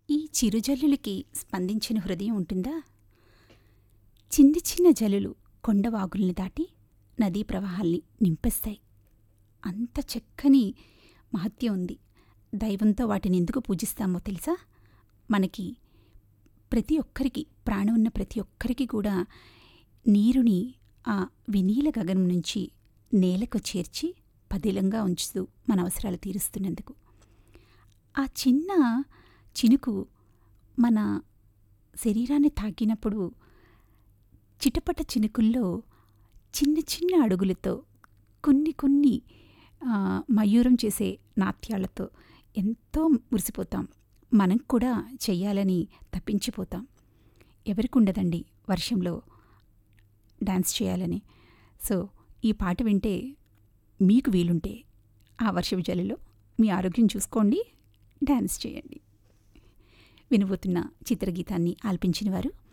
ఈ చిరుజల్లులకి స్పందించిన హృదయం ఉంటుందా చిన్న చిన్న జల్లులు కొండవాగుల్ని దాటి నదీ ప్రవాహాల్ని నింపేస్తాయి అంత చక్కని మహత్యం ఉంది దైవంతో వాటిని ఎందుకు పూజిస్తామో తెలుసా మనకి ప్రతి ఒక్కరికి ప్రాణం ఉన్న ప్రతి ఒక్కరికి కూడా నీరుని ఆ వినీల గగనం నుంచి నేలకు చేర్చి పదిలంగా ఉంచుతూ మన అవసరాలు తీరుస్తున్నందుకు ఆ చిన్న చినుకు మన శరీరాన్ని తాకినప్పుడు చిటపట చినుకుల్లో చిన్న చిన్న అడుగులతో కొన్ని కొన్ని ఆ, మయూరం చేసే నాట్యాలతో ఎంతో మురిసిపోతాం మనం కూడా చెయ్యాలని తప్పించిపోతాం ఎవరికి ఉండదండి వర్షంలో డాన్స్ చేయాలని సో ఈ పాట వింటే మీకు వీలుంటే ఆ వర్షపు జల్లులో మీ ఆరోగ్యం చూసుకోండి డాన్స్ చేయండి వినబోతున్న చిత్రగీతాన్ని ఆల్పించిన వారు